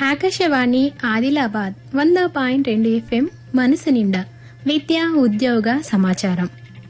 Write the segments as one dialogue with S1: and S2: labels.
S1: ఆకాశవాణి ఆదిలాబాద్ వంద పాయింట్ రెండు ఎఫ్ఎం మనసు నిండా విద్య ఉద్యోగ సమాచారం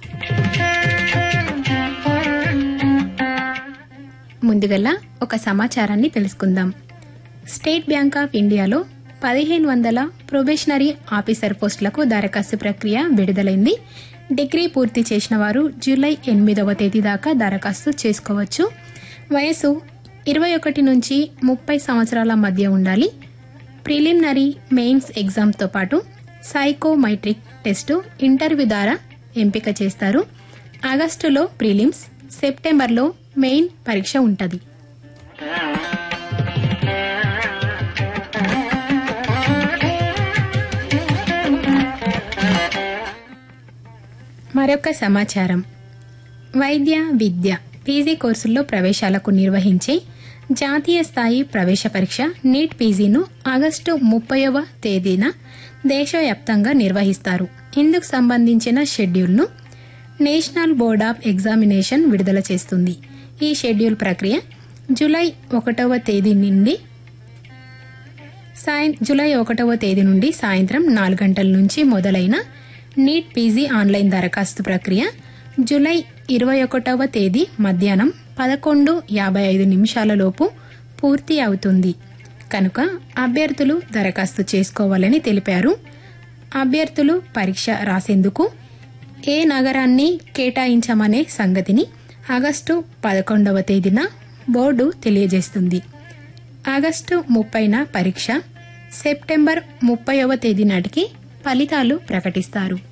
S1: ముందుగల్లా ఒక సమాచారాన్ని తెలుసుకుందాం స్టేట్ బ్యాంక్ ఆఫ్ ఇండియాలో పదిహేను వందల ప్రొబేషనరీ ఆఫీసర్ పోస్టులకు దరఖాస్తు ప్రక్రియ విడుదలైంది డిగ్రీ పూర్తి చేసిన వారు జూలై ఎనిమిదవ తేదీ దాకా దరఖాస్తు చేసుకోవచ్చు వయసు ఇరవై ఒకటి నుంచి ముప్పై సంవత్సరాల మధ్య ఉండాలి ప్రిలిమినరీ మెయిన్స్ ఎగ్జామ్తో పాటు సైకోమైట్రిక్ టెస్టు ఇంటర్వ్యూ ద్వారా ఎంపిక చేస్తారు ఆగస్టులో ప్రిలిమ్స్ సెప్టెంబర్లో మెయిన్ పరీక్ష ఉంటుంది మరొక సమాచారం వైద్య విద్య పీజీ కోర్సుల్లో ప్రవేశాలకు నిర్వహించే జాతీయ స్థాయి ప్రవేశ పరీక్ష నీట్ పీజీను ఆగస్టు ముప్పైవ తేదీన దేశవ్యాప్తంగా నిర్వహిస్తారు ఇందుకు సంబంధించిన షెడ్యూల్ను నేషనల్ బోర్డ్ ఆఫ్ ఎగ్జామినేషన్ విడుదల చేస్తుంది ఈ షెడ్యూల్ ప్రక్రియ జూలై ఒకటవ తేదీ నుండి సాయం జూలై ఒకటవ తేదీ నుండి సాయంత్రం నాలుగు గంటల నుంచి మొదలైన నీట్ పీజీ ఆన్లైన్ దరఖాస్తు ప్రక్రియ జూలై ఇరవై ఒకటవ తేదీ మధ్యాహ్నం పదకొండు యాభై ఐదు నిమిషాలలోపు పూర్తి అవుతుంది కనుక అభ్యర్థులు దరఖాస్తు చేసుకోవాలని తెలిపారు అభ్యర్థులు పరీక్ష రాసేందుకు ఏ నగరాన్ని కేటాయించమనే సంగతిని ఆగస్టు పదకొండవ తేదీన బోర్డు తెలియజేస్తుంది ఆగస్టు ముప్పైన పరీక్ష సెప్టెంబర్ ముప్పైవ తేదీ నాటికి ఫలితాలు ప్రకటిస్తారు